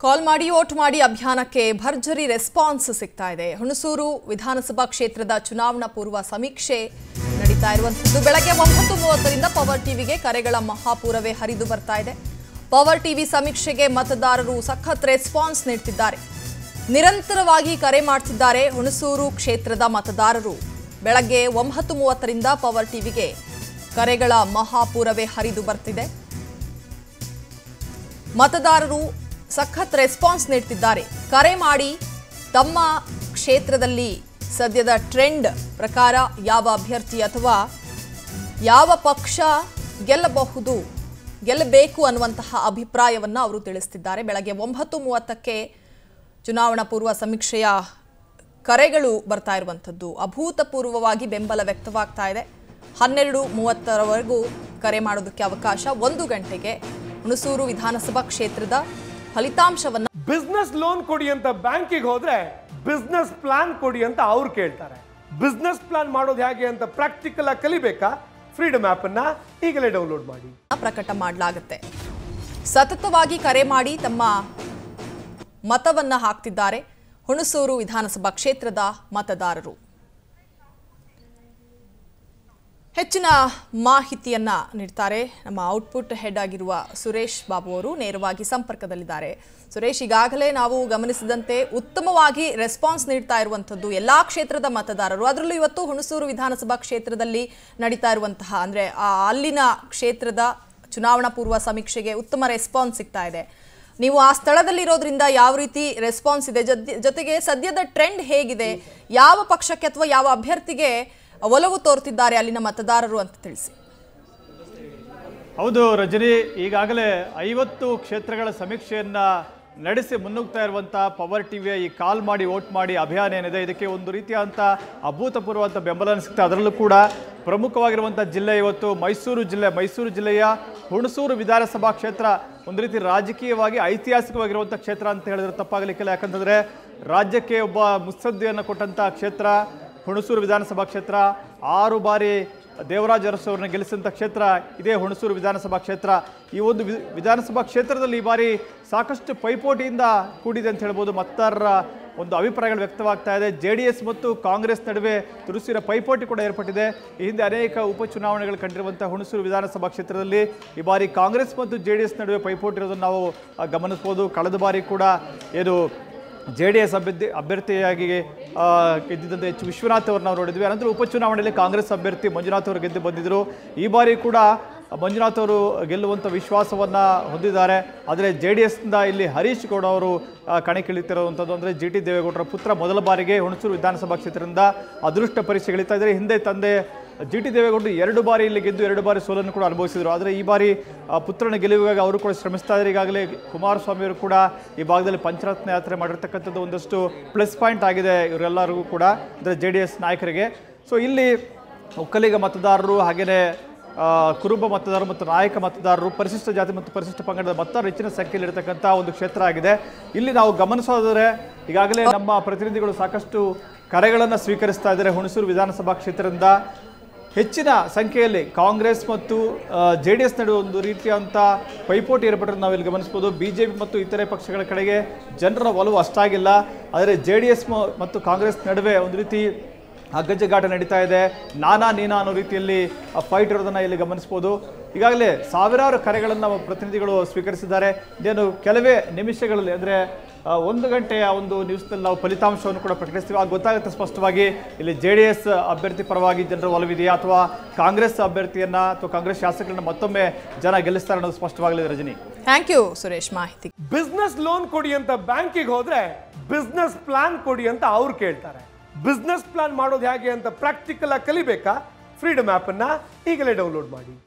ಕಾಲ್ ಮಾಡಿ ವೋಟ್ ಮಾಡಿ ಅಭಿಯಾನಕ್ಕೆ ಭರ್ಜರಿ ರೆಸ್ಪಾನ್ಸ್ ಸಿಗ್ತಾ ಇದೆ ಹುಣಸೂರು ವಿಧಾನಸಭಾ ಕ್ಷೇತ್ರದ ಚುನಾವಣಾ ಪೂರ್ವ ಸಮೀಕ್ಷೆ ನಡೀತಾ ಇರುವಂತದ್ದು ಬೆಳಗ್ಗೆ ಒಂಬತ್ತು ಮೂವತ್ತರಿಂದ ಪವರ್ ಟಿವಿಗೆ ಕರೆಗಳ ಮಹಾಪೂರವೇ ಹರಿದು ಬರ್ತಾ ಇದೆ ಪವರ್ ಟಿವಿ ಸಮೀಕ್ಷೆಗೆ ಮತದಾರರು ಸಖತ್ ರೆಸ್ಪಾನ್ಸ್ ನೀಡ್ತಿದ್ದಾರೆ ನಿರಂತರವಾಗಿ ಕರೆ ಮಾಡ್ತಿದ್ದಾರೆ ಹುಣಸೂರು ಕ್ಷೇತ್ರದ ಮತದಾರರು ಬೆಳಗ್ಗೆ ಒಂಬತ್ತು ಮೂವತ್ತರಿಂದ ಪವರ್ ಟಿವಿಗೆ ಕರೆಗಳ ಮಹಾಪೂರವೇ ಹರಿದು ಬರ್ತಿದೆ ಮತದಾರರು ಸಖತ್ ರೆಸ್ಪಾನ್ಸ್ ನೀಡ್ತಿದ್ದಾರೆ ಕರೆ ಮಾಡಿ ತಮ್ಮ ಕ್ಷೇತ್ರದಲ್ಲಿ ಸದ್ಯದ ಟ್ರೆಂಡ್ ಪ್ರಕಾರ ಯಾವ ಅಭ್ಯರ್ಥಿ ಅಥವಾ ಯಾವ ಪಕ್ಷ ಗೆಲ್ಲಬಹುದು ಗೆಲ್ಲಬೇಕು ಅನ್ನುವಂತಹ ಅಭಿಪ್ರಾಯವನ್ನು ಅವರು ತಿಳಿಸ್ತಿದ್ದಾರೆ ಬೆಳಗ್ಗೆ ಒಂಬತ್ತು ಮೂವತ್ತಕ್ಕೆ ಚುನಾವಣಾ ಪೂರ್ವ ಸಮೀಕ್ಷೆಯ ಕರೆಗಳು ಬರ್ತಾ ಇರುವಂಥದ್ದು ಅಭೂತಪೂರ್ವವಾಗಿ ಬೆಂಬಲ ವ್ಯಕ್ತವಾಗ್ತಾ ಇದೆ ಹನ್ನೆರಡು ಮೂವತ್ತರವರೆಗೂ ಕರೆ ಮಾಡೋದಕ್ಕೆ ಅವಕಾಶ ಒಂದು ಗಂಟೆಗೆ ಹುಣಸೂರು ವಿಧಾನಸಭಾ ಕ್ಷೇತ್ರದ ಫಲಿತಾಂಶವನ್ನು ಬಿಸ್ನೆಸ್ ಲೋನ್ ಕೊಡಿ ಅಂತ ಬ್ಯಾಂಕಿಗೆ ಹೋದ್ರೆ ಬಿಸ್ನೆಸ್ ಪ್ಲಾನ್ ಕೊಡಿ ಅಂತ ಅವ್ರು ಕೇಳ್ತಾರೆ ಬಿಸ್ನೆಸ್ ಪ್ಲಾನ್ ಮಾಡೋದು ಹೇಗೆ ಅಂತ ಪ್ರಾಕ್ಟಿಕಲ್ ಆಗಿ ಕಲಿಬೇಕಾ ಫ್ರೀಡಮ್ ಆಪ್ ಅನ್ನ ಈಗಲೇ ಡೌನ್ಲೋಡ್ ಮಾಡಿ ಪ್ರಕಟ ಮಾಡಲಾಗುತ್ತೆ ಸತತವಾಗಿ ಕರೆ ಮಾಡಿ ತಮ್ಮ ಮತವನ್ನ ಹಾಕ್ತಿದ್ದಾರೆ ಹುಣಸೂರು ವಿಧಾನಸಭಾ ಕ್ಷೇತ್ರದ ಮತದಾರರು ಹೆಚ್ಚಿನ ಮಾಹಿತಿಯನ್ನ ನೀಡ್ತಾರೆ ನಮ್ಮ ಔಟ್ಪುಟ್ ಹೆಡ್ ಆಗಿರುವ ಸುರೇಶ್ ಬಾಬು ಅವರು ನೇರವಾಗಿ ಸಂಪರ್ಕದಲ್ಲಿದ್ದಾರೆ ಸುರೇಶ್ ಈಗಾಗಲೇ ನಾವು ಗಮನಿಸಿದಂತೆ ಉತ್ತಮವಾಗಿ ರೆಸ್ಪಾನ್ಸ್ ನೀಡ್ತಾ ಇರುವಂಥದ್ದು ಎಲ್ಲಾ ಕ್ಷೇತ್ರದ ಮತದಾರರು ಅದರಲ್ಲೂ ಇವತ್ತು ಹುಣಸೂರು ವಿಧಾನಸಭಾ ಕ್ಷೇತ್ರದಲ್ಲಿ ನಡೀತಾ ಇರುವಂತಹ ಅಂದ್ರೆ ಆ ಅಲ್ಲಿನ ಕ್ಷೇತ್ರದ ಚುನಾವಣಾ ಪೂರ್ವ ಸಮೀಕ್ಷೆಗೆ ಉತ್ತಮ ರೆಸ್ಪಾನ್ಸ್ ಸಿಗ್ತಾ ಇದೆ ನೀವು ಆ ಸ್ಥಳದಲ್ಲಿರೋದ್ರಿಂದ ಯಾವ ರೀತಿ ರೆಸ್ಪಾನ್ಸ್ ಇದೆ ಜೊತೆ- ಜೊತೆಗೆ ಸದ್ಯದ ಟ್ರೆಂಡ್ ಹೇಗಿದೆ ಯಾವ ಪಕ್ಷಕ್ಕೆ ಅಥವಾ ಯಾವ ಅಭ್ಯರ್ಥಿಗೆ ಒಲವು ತೋರ್ತಿದ್ದಾರೆ ಅಲ್ಲಿನ ಮತದಾರರು ಅಂತ ತಿಳಿಸಿ ಹೌದು ರಜನಿ ಈಗಾಗಲೇ ಐವತ್ತು ಕ್ಷೇತ್ರಗಳ ಸಮೀಕ್ಷೆಯನ್ನ ನಡೆಸಿ ಮುನ್ನುಗ್ತಾ ಇರುವಂಥ ಪವರ್ ಟಿವಿಯ ಈ ಕಾಲ್ ಮಾಡಿ ವೋಟ್ ಮಾಡಿ ಅಭಿಯಾನ ಏನಿದೆ ಇದಕ್ಕೆ ಒಂದು ರೀತಿಯಾದಂಥ ಅಭೂತಪೂರ್ವವಂತ ಬೆಂಬಲ ಸಿಗ್ತದೆ ಅದರಲ್ಲೂ ಕೂಡ ಪ್ರಮುಖವಾಗಿರುವಂಥ ಜಿಲ್ಲೆ ಇವತ್ತು ಮೈಸೂರು ಜಿಲ್ಲೆ ಮೈಸೂರು ಜಿಲ್ಲೆಯ ಹುಣಸೂರು ವಿಧಾನಸಭಾ ಕ್ಷೇತ್ರ ಒಂದು ರೀತಿ ರಾಜಕೀಯವಾಗಿ ಐತಿಹಾಸಿಕವಾಗಿರುವಂಥ ಕ್ಷೇತ್ರ ಅಂತ ಹೇಳಿದ್ರೆ ತಪ್ಪಾಗಲಿಕ್ಕಿಲ್ಲ ಯಾಕಂತಂದರೆ ರಾಜ್ಯಕ್ಕೆ ಒಬ್ಬ ಮುತ್ಸದ್ದಿಯನ್ನು ಕೊಟ್ಟಂಥ ಕ್ಷೇತ್ರ ಹುಣಸೂರು ವಿಧಾನಸಭಾ ಕ್ಷೇತ್ರ ಆರು ಬಾರಿ ದೇವರಾಜ ಅರಸು ಅವರನ್ನ ಗೆಲ್ಲಿಸಿದಂಥ ಕ್ಷೇತ್ರ ಇದೇ ಹುಣಸೂರು ವಿಧಾನಸಭಾ ಕ್ಷೇತ್ರ ಈ ಒಂದು ವಿ- ವಿಧಾನಸಭಾ ಕ್ಷೇತ್ರದಲ್ಲಿ ಈ ಬಾರಿ ಸಾಕಷ್ಟು ಪೈಪೋಟಿಯಿಂದ ಕೂಡಿದೆ ಅಂತ ಹೇಳ್ಬೋದು ಮತದಾರರ ಒಂದು ಅಭಿಪ್ರಾಯಗಳು ವ್ಯಕ್ತವಾಗ್ತಾ ಇದೆ ಜೆ ಡಿ ಎಸ್ ಮತ್ತು ಕಾಂಗ್ರೆಸ್ ನಡುವೆ ತುರುಸಿರ ಪೈಪೋಟಿ ಕೂಡ ಏರ್ಪಟ್ಟಿದೆ ಈ ಹಿಂದೆ ಅನೇಕ ಉಪಚುನಾವಣೆಗಳು ಕಂಡಿರುವಂಥ ಹುಣಸೂರು ವಿಧಾನಸಭಾ ಕ್ಷೇತ್ರದಲ್ಲಿ ಈ ಬಾರಿ ಕಾಂಗ್ರೆಸ್ ಮತ್ತು ಜೆ ಡಿ ಎಸ್ ನಡುವೆ ಪೈಪೋಟಿ ಇರೋದನ್ನು ನಾವು ಆ, ಗಮನಿಸ್ಬೋದು ಕಳೆದ ಬಾರಿ ಕೂಡ ಏನು ಜೆ ಡಿ ಎಸ್ ಅಭ್ಯರ್ಥಿ ಅಭ್ಯರ್ಥಿಯಾಗಿ ಆ, ಗೆದ್ದಿದ್ದಂಥ ಎಚ್ ವಿಶ್ವನಾಥ್ ಅವ್ರನ್ನ ನಾವು ನೋಡಿದ್ವಿ ಅನಂತರ ಉಪಚುನಾವಣೆಯಲ್ಲಿ ಕಾಂಗ್ರೆಸ್ ಅಭ್ಯರ್ಥಿ ಮಂಜುನಾಥ್ ಅವರು ಗೆದ್ದು ಬಂದಿದ್ದರು ಈ ಬಾರಿ ಕೂಡ ಮಂಜುನಾಥ್ ಅವರು ಗೆಲ್ಲುವಂಥ ವಿಶ್ವಾಸವನ್ನು ಹೊಂದಿದ್ದಾರೆ ಆದರೆ ಜೆ ಡಿ ಎಸ್ನಿಂದ ಇಲ್ಲಿ ಹರೀಶ್ ಗೌಡ ಅವರು ಆ, ಕಣಕ್ಕಿಳಿತಿರುವಂಥದ್ದು ಅಂದರೆ ಜಿ ಟಿ ದೇವೇಗೌಡರ ಪುತ್ರ ಮೊದಲ ಬಾರಿಗೆ ಹುಣಸೂರು ವಿಧಾನಸಭಾ ಕ್ಷೇತ್ರದಿಂದ ಅದೃಷ್ಟ ಪರೀಕ್ಷೆ ಗೆಲ್ತಾ ಇದ್ದಾರೆ ಹಿಂದೆ ತಂದೆ ಜಿ ಟಿ ದೇವೇಗೌಡರು ಎರಡು ಬಾರಿ ಇಲ್ಲಿ ಗೆದ್ದು ಎರಡು ಬಾರಿ ಸೋಲನ್ನು ಕೂಡ ಅನುಭವಿಸಿದರು ಆದರೆ ಈ ಬಾರಿ ಆ, ಪುತ್ರನ ಗೆಲುವಿಗಾಗಿ ಅವರು ಕೂಡ ಶ್ರಮಿಸ್ತಾ ಇದ್ದಾರೆ ಈಗಾಗಲೇ ಕುಮಾರಸ್ವಾಮಿ ಅವರು ಕೂಡ ಈ ಭಾಗದಲ್ಲಿ ಪಂಚರತ್ನ ಯಾತ್ರೆ ಮಾಡಿರ್ತಕ್ಕಂಥದ್ದು ಒಂದಷ್ಟು ಪ್ಲಸ್ ಪಾಯಿಂಟ್ ಆಗಿದೆ ಇವರೆಲ್ಲರಿಗೂ ಕೂಡ ಅಂದರೆ ಜೆ ಡಿ ಎಸ್ ನಾಯಕರಿಗೆ ಸೊ ಇಲ್ಲಿ ಒಕ್ಕಲಿಗ ಮತದಾರರು ಹಾಗೆಯೇ ಆ, ಕುರುಬ ಮತದಾರರು ಮತ್ತು ನಾಯಕ ಮತದಾರರು ಪರಿಶಿಷ್ಟ ಜಾತಿ ಮತ್ತು ಪರಿಶಿಷ್ಟ ಪಂಗಡದ ಮತದಾರರು ಹೆಚ್ಚಿನ ಸಂಖ್ಯೆಯಲ್ಲಿ ಇರತಕ್ಕಂಥ ಒಂದು ಕ್ಷೇತ್ರ ಆಗಿದೆ ಇಲ್ಲಿ ನಾವು ಗಮನಿಸೋದಾದರೆ ಈಗಾಗಲೇ ನಮ್ಮ ಪ್ರತಿನಿಧಿಗಳು ಸಾಕಷ್ಟು ಕರೆಗಳನ್ನು ಸ್ವೀಕರಿಸ್ತಾ ಇದ್ದಾರೆ ಹುಣಸೂರು ವಿಧಾನಸಭಾ ಕ್ಷೇತ್ರದಿಂದ ಹೆಚ್ಚಿನ ಸಂಖ್ಯೆಯಲ್ಲಿ ಕಾಂಗ್ರೆಸ್ ಮತ್ತು ಜೆ ಡಿ ಎಸ್ ನಡುವೆ ಒಂದು ರೀತಿಯಂಥ ಪೈಪೋಟಿ ಏರ್ಪಟ್ಟರೆ ನಾವು ಇಲ್ಲಿ ಗಮನಿಸ್ಬೋದು ಬಿ ಜೆ ಪಿ ಮತ್ತು ಇತರೆ ಪಕ್ಷಗಳ ಕಡೆಗೆ ಜನರ ಒಲವು ಅಷ್ಟಾಗಿಲ್ಲ ಆದರೆ ಜೆ ಡಿ ಎಸ್ ಮತ್ತು ಕಾಂಗ್ರೆಸ್ ನಡುವೆ ಒಂದು ರೀತಿ ಅಗ್ಗಜಗಾಟ ನಡೀತಾ ಇದೆ ನಾನಾ ನೀನಾ ಅನ್ನೋ ರೀತಿಯಲ್ಲಿ ಫೈಟ್ ಇರೋದನ್ನು ಇಲ್ಲಿ ಗಮನಿಸ್ಬೋದು ಈಗಾಗಲೇ ಸಾವಿರಾರು ಕರೆಗಳನ್ನು ನಮ್ಮ ಪ್ರತಿನಿಧಿಗಳು ಸ್ವೀಕರಿಸಿದ್ದಾರೆ ಇನ್ನೇನು ಕೆಲವೇ ನಿಮಿಷಗಳಲ್ಲಿ ಅಂದರೆ ಒಂದು ಗಂಟೆಯ ಒಂದು ನ್ಯೂಸ್ನಲ್ಲಿ ನಾವು ಫಲಿತಾಂಶವನ್ನು ಕೂಡ ಪ್ರಕಟಿಸ್ತೀವಿ ಆಗ ಗೊತ್ತಾಗುತ್ತೆ ಸ್ಪಷ್ಟವಾಗಿ ಇಲ್ಲಿ ಜೆ ಡಿ ಎಸ್ ಅಭ್ಯರ್ಥಿ ಪರವಾಗಿ ಜನರ ಒಲವಿದೆಯಾ ಅಥವಾ ಕಾಂಗ್ರೆಸ್ ಅಭ್ಯರ್ಥಿಯನ್ನ ಅಥವಾ ಕಾಂಗ್ರೆಸ್ ಶಾಸಕರನ್ನ ಮತ್ತೊಮ್ಮೆ ಜನ ಗೆಲ್ಲಿಸ್ತಾರೆ ಅನ್ನೋದು ಸ್ಪಷ್ಟವಾಗಲಿದೆ ರಜನಿ ಥ್ಯಾಂಕ್ ಯು ಸುರೇಶ್ ಮಾಹಿತಿ ಬಿಸ್ನೆಸ್ ಲೋನ್ ಕೊಡಿ ಅಂತ ಬ್ಯಾಂಕಿಗೆ ಹೋದ್ರೆ ಬಿಸ್ನೆಸ್ ಪ್ಲಾನ್ ಕೊಡಿ ಅಂತ ಅವ್ರು ಕೇಳ್ತಾರೆ ಬಿಸ್ನೆಸ್ ಪ್ಲಾನ್ ಮಾಡೋದು ಹೇಗೆ ಅಂತ ಪ್ರಾಕ್ಟಿಕಲ್ ಆಗಿ ಕಲಿಬೇಕಾ ಫ್ರೀಡಮ್ ಆಪ್ ಅನ್ನ ಈಗಲೇ ಡೌನ್ಲೋಡ್ ಮಾಡಿ